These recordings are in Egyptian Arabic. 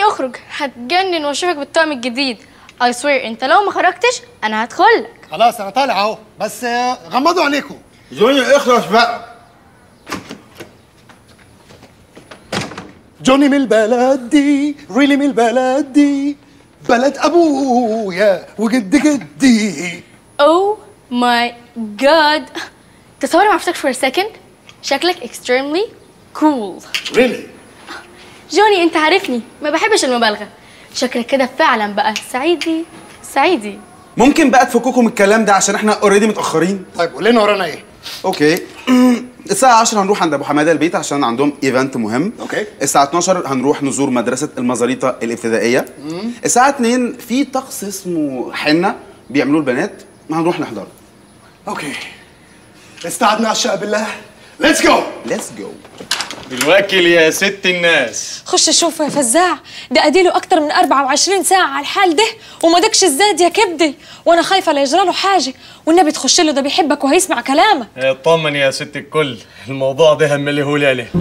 اخرج هتجنن واشوفك بالطقم الجديد اي سوير انت لو ما خرجتش انا هدخلك خلاص انا طالع اهو بس آه، غمضوا عينيكم جوني اخلص بقى جوني من البلد دي ريلي من البلد دي بلد ابويا وجد جدي او ماي جاد تصور ما عرفتك فور سكند شكلك extremely cool ريلي جوني انت عارفني ما بحبش المبالغه شكلك كده فعلا بقى سعيدي سعيدي ممكن بقى تفككم من الكلام ده عشان احنا اوريدي متاخرين طيب قول لنا ورانا ايه اوكي الساعة 10 هنروح عند ابو حماده البيت عشان عندهم ايفنت مهم أوكي. الساعة 12 هنروح نزور مدرسة المزاريطة الابتدائية الساعة 2 في طقس اسمه حنة بيعملوه البنات هنروح نحضره اوكي استعدنا عشاء بالله ليتس جو ليتس جو بالواكل يا ست الناس خش شوفه يا فزاع ده اديله اكتر من 24 ساعه على الحال ده وما دكش الزاد يا كبدي وانا خايفه لا يجرى له حاجه والنبي تخش له ده بيحبك وهيسمع كلامك اطمن يا ست الكل الموضوع ده همليه لي عليه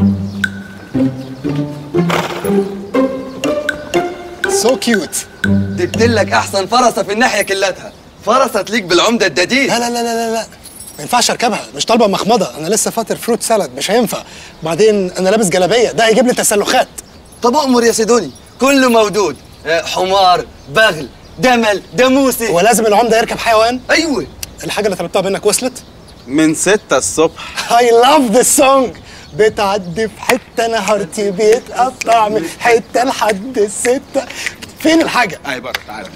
سو كيوت جبت لك احسن فرسه في الناحيه كلتها فرسه تليق بالعمده الدديد لا لا لا لا لا لا ما ينفعش اركبها مش طالبه مخمضه انا لسه فاطر فروت سالاد مش هينفع بعدين انا لابس جلابيه ده هيجيب لي تسلخات طب امر يا سيدوني كله موجود آه، حمار بغل دمل داموسي هو لازم العمده يركب حيوان ايوه الحاجه اللي طلبتها منك وصلت من 6 الصبح I love this song بتعدي في حته نهارتي بيتقطع من حته لحد السته فين الحاجه؟ اي بره تعالى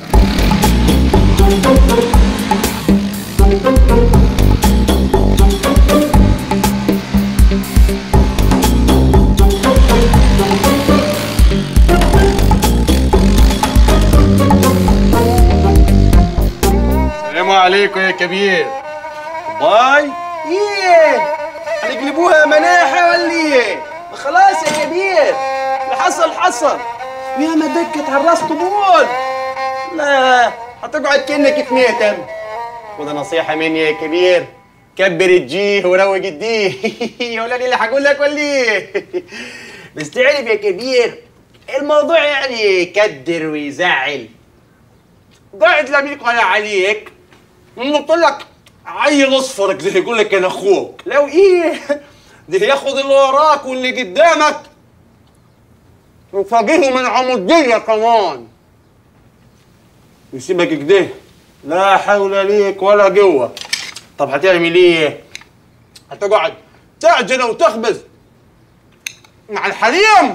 السلام عليكم يا كبير باي ايه هنقلبوها مناحة ولا ايه ما خلاص يا كبير اللي حصل حصل يا ما دكت على الراس طبول لا هتقعد كأنك في ميتم وده نصيحة مني يا كبير كبر الجيه وروج الديه يا ولادي اللي هقول لك ولا ايه بس تعرف يا كبير الموضوع يعني يكدر ويزعل قاعد لميك ولا عليك قلت لك عيل اصفر كده يقول لك انا اخوك لو ايه ده ياخد اللي وراك واللي قدامك وفاجئه من عمودية كمان يسيبك كده لا حول ليك ولا قوة طب هتعمل ايه؟ هتقعد تعجن وتخبز مع الحريم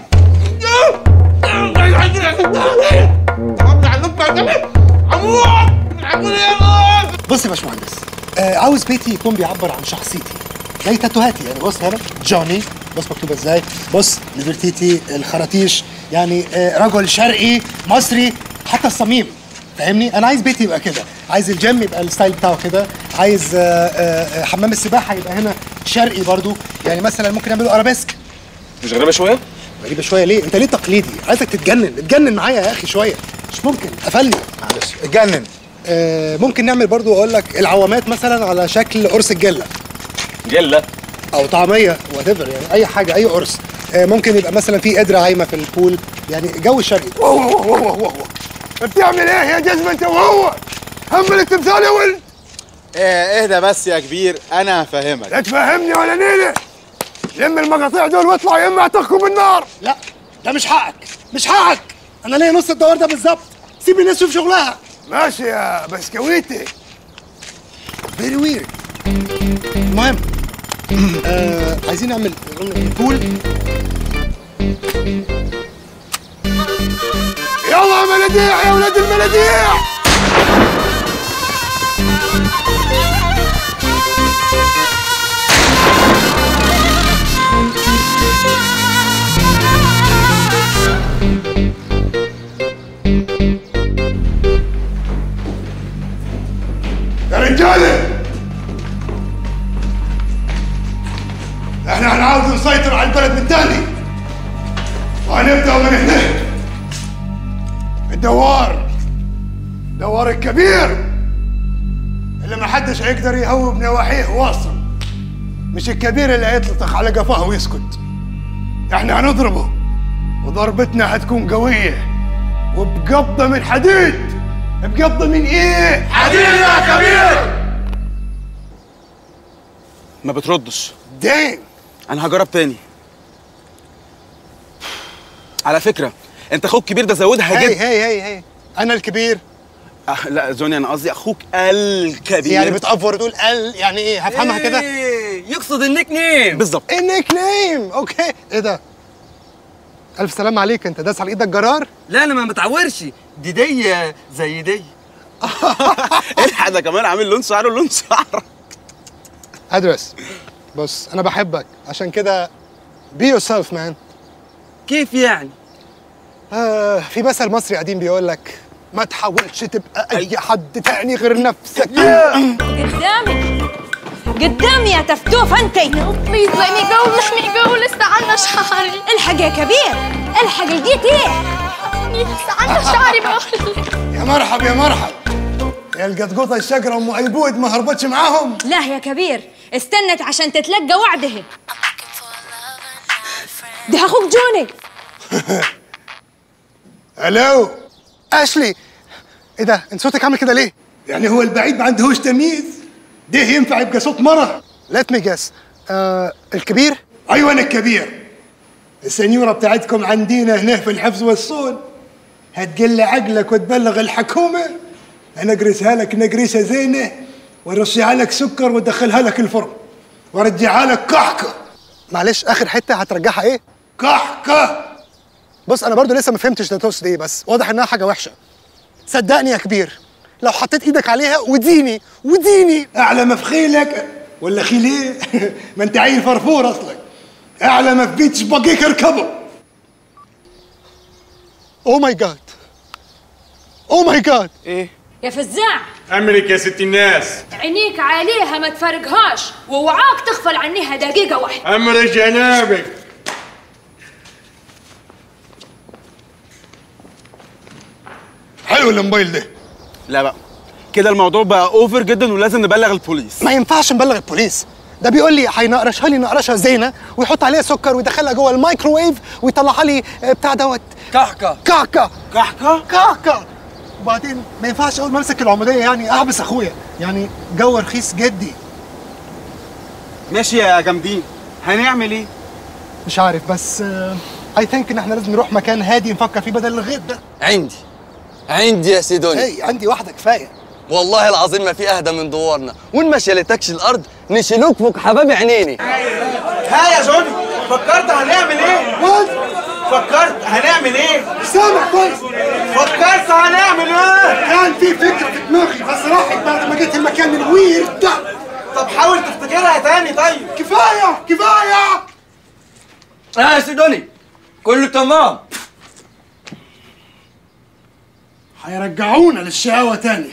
بص يا باشمهندس آه عاوز بيتي يكون بيعبر عن شخصيتي زي تاتوهاتي يعني بص هنا جوني بص مكتوبه ازاي بص ليبرتيتي الخراطيش يعني آه رجل شرقي مصري حتى الصميم فاهمني انا عايز بيتي يبقى كده عايز الجيم يبقى الستايل بتاعه كده عايز آه آه آه، حمام السباحه يبقى هنا شرقي برضو يعني مثلا ممكن نعمله ارابيسك مش غريبة شوية؟ غريبه شويه ليه انت ليه تقليدي عايزك تتجنن اتجنن معايا يا اخي شويه مش ممكن قفلني معلش اتجنن آه ممكن نعمل برضو اقول لك العوامات مثلا على شكل قرص الجله جلة او طعميه وات يعني اي حاجه اي قرص آه ممكن يبقى مثلا في قدره عايمه في البول يعني جو شرقي بتعمل ايه يا جزمه انت وهو؟ همل التمثال يا ولد ايه اهدى بس يا كبير انا هفهمك لا تفهمني ولا نيلة لم المقاطيع دول واطلع يا اما اعتقكم بالنار لا ده مش حقك مش حقك انا ليا نص الدوار ده بالظبط سيب الناس تشوف شغلها ماشي يا بسكويتي فيري ويرد المهم آه عايزين نعمل بول يلا يا مناديع يا ولاد المناديع يا رجاله احنا هنعاود نسيطر على البلد من تاني وهنبدا من هنا الدوار دوار الكبير اللي ما حدش هيقدر يهوب نواحيه واصل مش الكبير اللي هيطلطخ على قفاه ويسكت احنا هنضربه وضربتنا حتكون قوية وبقبضة من حديد بقبضة من ايه؟ حديد يا كبير ما بتردش دايم انا هجرب تاني على فكره انت اخوك كبير ده زودها هي جدا هي هي هي انا الكبير أه لا زوني انا قصدي اخوك الكبير يعني بتأفور وتقول ال يعني ايه هفهمها كده إيه، يقصد النيك نيم بالظبط النيك نيم اوكي ايه ده الف سلام عليك انت داس على ايدك جرار لا انا ما متعورش دي دي زي دي الحق ده كمان عامل لون شعره لون شعرك ادرس بص انا بحبك عشان كده بي يور سيلف مان كيف يعني آه في مثل مصري قديم بيقول لك ما تحاولش تبقى اي حد تاني غير نفسك قدامي قدامي يا تفتوف انت بليز let me go let me go لسه عنا شعري الحق يا كبير الحق لقيت ايه لسه عنا شعري بقول يا مرحب يا مرحب يا القطقوطة الشقرة ام ايبود ما هربتش معاهم لا يا كبير استنت عشان تتلقى وعده ده اخوك جوني الو اشلي ايه ده انت صوتك عامل كده ليه يعني هو البعيد ما عندهوش تمييز ده ينفع يبقى صوت مرة let me guess آه الكبير ايوه انا الكبير السنيورة بتاعتكم عندنا هنا في الحفظ والصون هتقل عقلك وتبلغ الحكومة هنقرسها لك نقريسة زينة ورشيها لك سكر وادخلها لك الفرن وارجعها لك كحكة معلش اخر حته هترجعها ايه كحكة بص انا برضو لسه ما فهمتش ده تقصد ايه بس واضح انها حاجه وحشه صدقني يا كبير لو حطيت ايدك عليها وديني وديني اعلى ما في خيلك ولا خيليه ما انت عيل فرفور اصلك اعلى ما في بيتش بقيك اركبه او ماي جاد او ماي جاد ايه يا فزاع امرك يا ست الناس عينيك عليها ما تفرقهاش ووعاك تغفل عنيها دقيقة واحدة امر جنابك حلو الموبايل ده لا بقى كده الموضوع بقى اوفر جدا ولازم نبلغ البوليس ما ينفعش نبلغ البوليس ده بيقول لي هينقرشها لي نقرشه زينه ويحط عليها سكر ويدخلها جوه الميكروويف ويطلعها لي آه، بتاع دوت كحكه كعكه كحكه كعكه وبعدين ما ينفعش اول ما امسك العموديه يعني احبس اخويا يعني جو رخيص جدي ماشي يا جامدين هنعمل ايه مش عارف بس اي ثينك ان احنا لازم نروح مكان هادي نفكر فيه بدل الغيط ده عندي عندي يا سيدوني اي عندي واحده كفايه والله العظيم ما في اهدى من دوارنا وان ما شالتكش الارض نشيلوك فوق حباب عينيني ها يا جوني فكرت هنعمل ايه؟ فكرت هنعمل ايه؟ سامع كويس فكرت هنعمل ايه؟ كان في فكره في دماغي بس راحت بعد ما جيت المكان الويرد ده طب حاول تفتكرها تاني طيب كفايه كفايه اه يا سيدوني كله تمام هيرجعونا للشقاوه تاني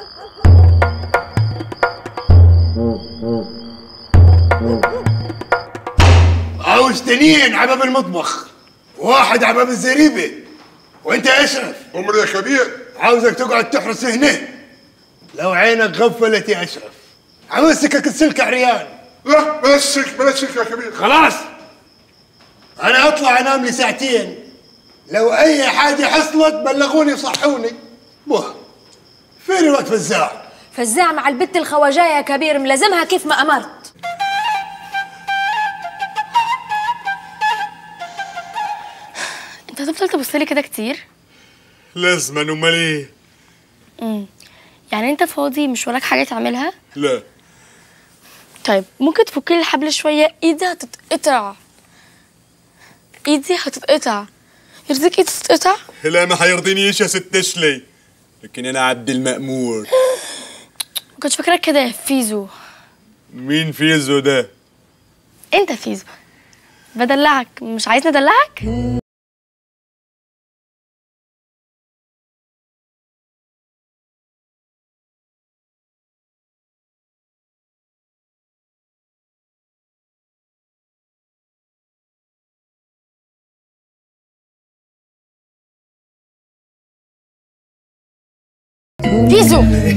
عاوز تنين عباب المطبخ واحد عباب الزريبه وانت يا اشرف عمر يا كبير عاوزك تقعد تحرس هنا لو عينك غفلت يا اشرف همسكك السلك عريان لا بلاش سلك بلاش سلك يا كبير خلاص انا اطلع انام لي ساعتين لو اي حاجه حصلت بلغوني وصحوني بوه فين الوقت فزاع فزاع مع البت الخواجاية يا كبير ملازمها كيف ما أمرت انت هتفضل تبص لي كده كتير لازما امال ايه يعني انت فاضي مش وراك حاجه تعملها لا طيب ممكن تفكي لي الحبل شويه ايدي هتتقطع ايدي هتتقطع يرضيك ايدي تتقطع لا ما هيرضينيش يا ست اشلي لكن انا عبد المأمور ما كنتش فاكرك كده يا فيزو مين فيزو ده انت فيزو بدلعك مش عايزني ادلعك فيزو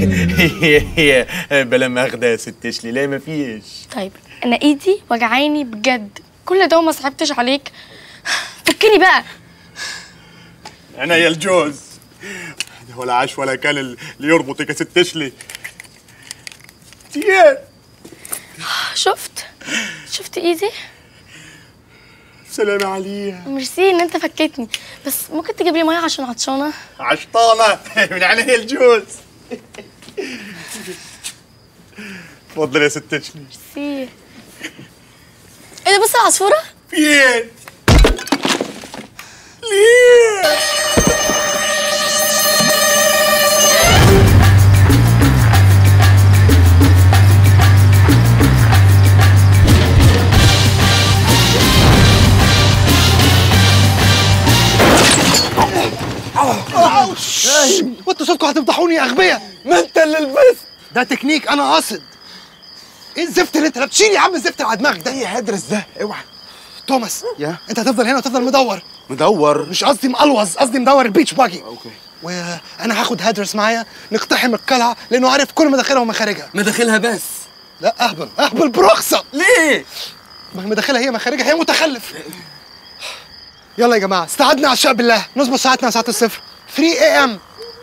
بلا ماخدة يا ست اشلي لا ما فيش طيب انا ايدي وجعاني بجد كل ده وما صعبتش عليك فكني بقى عينيا الجوز ده ولا عاش ولا كان اللي يربطك يا ست شلي تيان شفت شفت ايدي سلام عليها ميرسي ان انت فكتني بس ممكن تجيب لي ميه عشان عطشانه عشطانة من عينيا الجوز اتفضل يا ست شلي ميرسي ايه ده بص العصفوره فين ليه وانتوا صوتكم هتفضحوني يا اغبياء ما انت اللي لبست ده تكنيك انا قاصد ايه الزفت اللي انت لابسين يا عم الزفت اللي على دماغك ده ايه هدرس ده اوعى توماس يا انت هتفضل هنا وتفضل مدور مدور مش قصدي مقلوظ قصدي مدور البيتش باجي اوكي وانا هاخد هادرس معايا نقتحم القلعه لانه عارف كل مداخلها ومخارجها مداخلها بس لا اهبل اهبل برخصه ليه ما هي مداخلها هي مخارجها هي متخلف يلا يا جماعه استعدنا عشاء بالله نظبط ساعتنا على ساعه الصفر 3 اي ام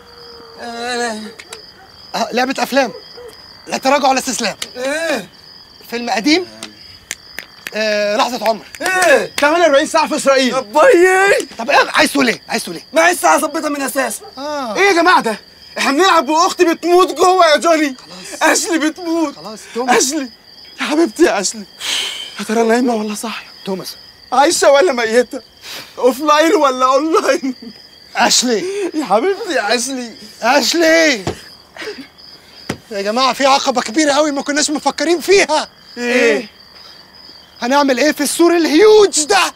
آه لعبه افلام لا تراجع ولا استسلام ايه فيلم قديم آه لحظه عمر ايه 48 ساعة في اسرائيل ابيي طب ايه عايز تقول ايه عايز تقول ايه ما عايز ساعه ظبطها من اساس اه ايه يا جماعة ده؟ احنا بنلعب واختي بتموت جوه يا جوني اشلي بتموت خلاص توماس اشلي يا حبيبتي يا اشلي يا ترى نايمة ولا صاحية؟ توماس عايشة ولا ميتة؟ اوف لاين ولا اون لاين؟ اشلي يا حبيبتي يا اشلي اشلي يا جماعه في عقبه كبيره قوي ما كناش مفكرين فيها ايه؟ هنعمل ايه في السور الهيوج ده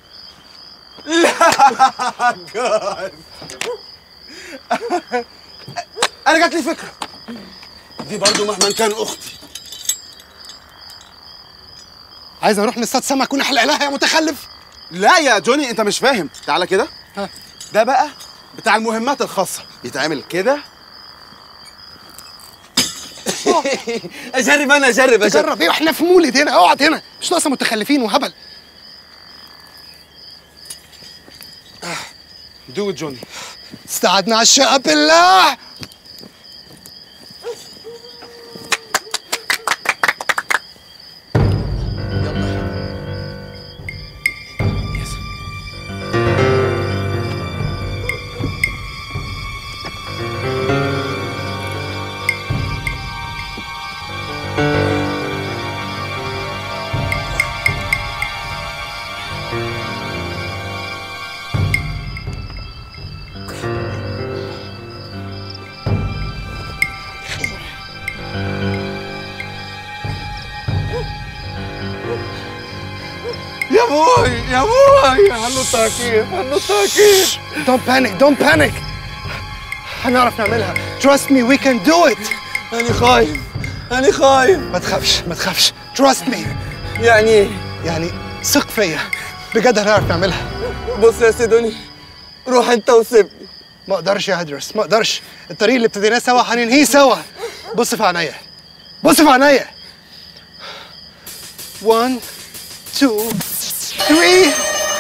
انا جات لي فكرة دي برضو مهما كان اختي عايز اروح نصطاد سمك ونحلق لها يا متخلف لا يا جوني انت مش فاهم تعالى كده ها. ده بقى بتاع المهمات الخاصة يتعمل كده اجرب انا اجرب اجرب جرب ايه واحنا في مولد هنا اقعد هنا مش ناقصه متخلفين وهبل دو جوني استعدنا عشاء بالله يا ابوي يا ابوي هنطها كيف هنطها كيف Don't panic don't panic هنعرف نعملها Trust me we can do it انا خايف انا خايف ما تخافش ما تخافش Trust me يعني ايه يعني ثق فيا بجد هنعرف نعملها بص يا سيدوني روح انت وسيبني ما اقدرش يا هدرس ما اقدرش الطريق اللي ابتديناه سوا هننهيه سوا بص في عينيا بص في عينيا 1 2 3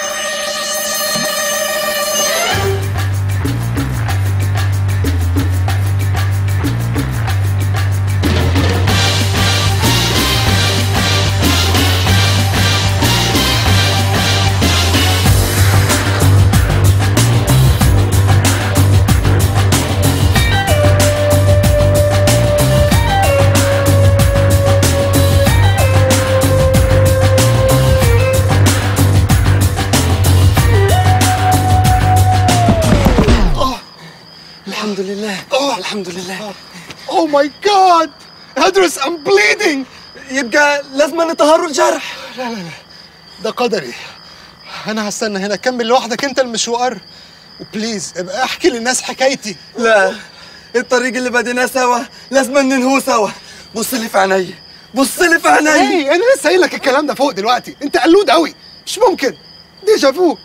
الحمد لله الحمد لله Oh my god هدرس I'm bleeding يبقى لازم نطهروا الجرح ده قدري انا هستنى هنا كمل لوحدك انت المشوار وبليز ابقى احكي للناس حكايتي لا الطريق اللي بديناه سوا لازم ننهوه سوا بص لي في عيني بص لي في عيني ايه انا لسه قايل لك الكلام ده فوق دلوقتي انت قلود قوي مش ممكن ديجا فو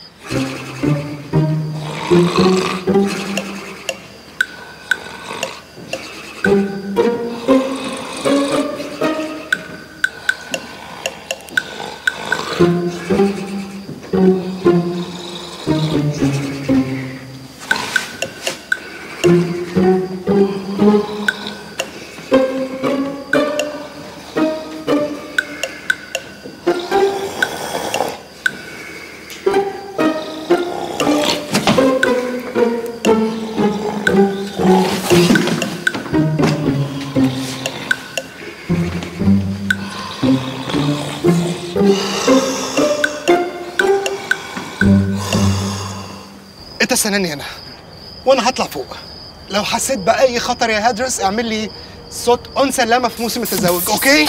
انت استناني هنا وانا هطلع فوق لو حسيت باي خطر يا هدرس اعمل لي صوت انثى لامه في موسم التزاوج اوكي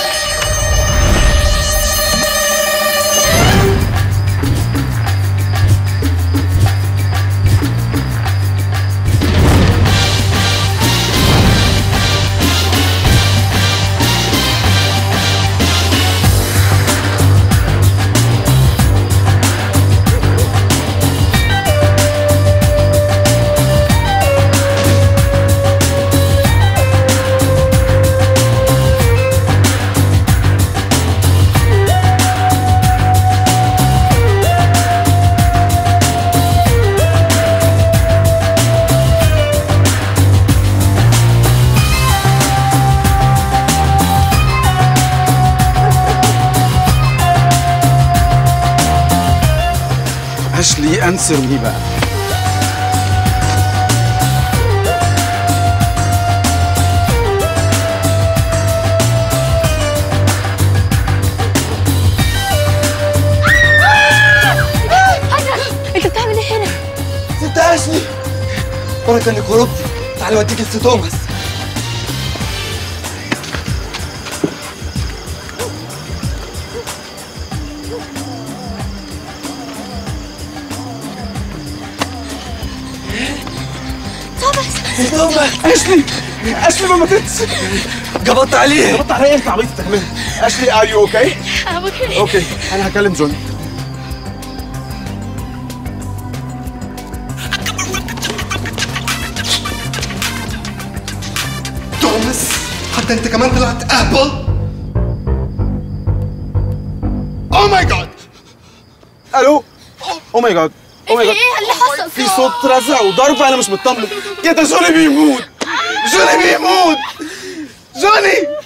اشلي انسر مي بقى انت بتعمل ايه هنا؟ ست اشلي وانا كانك هربتي تعالي اوديك لست توماس توماس ست توماس اشلي اشلي ما ماتتش قبضت عليه قبضت عليا انت عبيط تعمل اشلي ار يو اوكي اوكي اوكي انا هكلم جوني توماس حتى انت كمان طلعت اهبل او ماي جاد الو او ماي جاد او ماي في جاد ايه اللي حصل؟ في صوت رزع وضرب انا مش مطمن يا ده جوني بيموت جوني بيموت جوني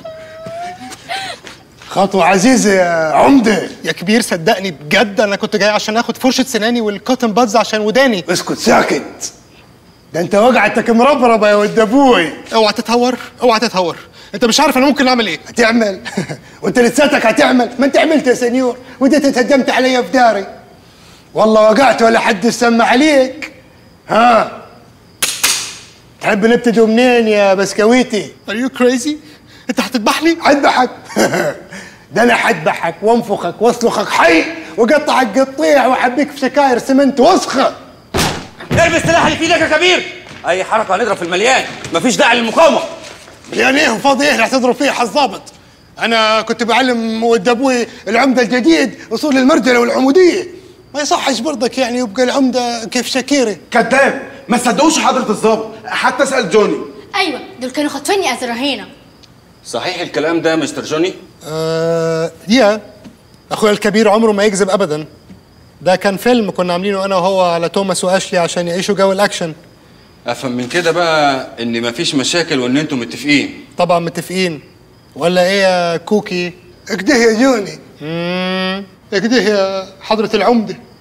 خطوة عزيزة يا عمدة يا كبير صدقني بجد انا كنت جاي عشان اخد فرشة سناني والكوتن بادز عشان وداني اسكت ساكت ده انت وقعتك مربربه يا ولد ابوي اوعى تتهور اوعى تتهور انت مش عارف انا ممكن اعمل ايه هتعمل وانت لساتك هتعمل ما انت عملت يا سنيور وانت تتهجمت علي في داري والله وقعت ولا حد سمع عليك ها تحب نبتدي منين يا بسكويتي ار يو كريزي انت هتذبحني اذبحك ده انا حذبحك وانفخك واصلخك حي وقطعك قطيع واحبيك في شكاير سمنت وسخه ارمي السلاح اللي في ايدك يا كبير اي حركه هنضرب في المليان مفيش داعي للمقاومه يعني ايه وفاضي ايه اللي هتضرب فيه حظابط انا كنت بعلم ولد ابوي العمده الجديد اصول المرجله والعموديه ما يصحش برضك يعني يبقى العمده كيف شاكيري كذاب ما تصدقوش حضرة الظابط حتى اسال جوني ايوه دول كانوا خاطفيني از رهينه صحيح الكلام ده يا مستر جوني آه يا اخويا الكبير عمره ما يكذب ابدا ده كان فيلم كنا عاملينه انا وهو على توماس واشلي عشان يعيشوا جو الاكشن افهم من كده بقى ان مفيش مشاكل وان انتم متفقين طبعا متفقين ولا ايه يا كوكي اكده يا جوني امم كده يا حضرة العمدة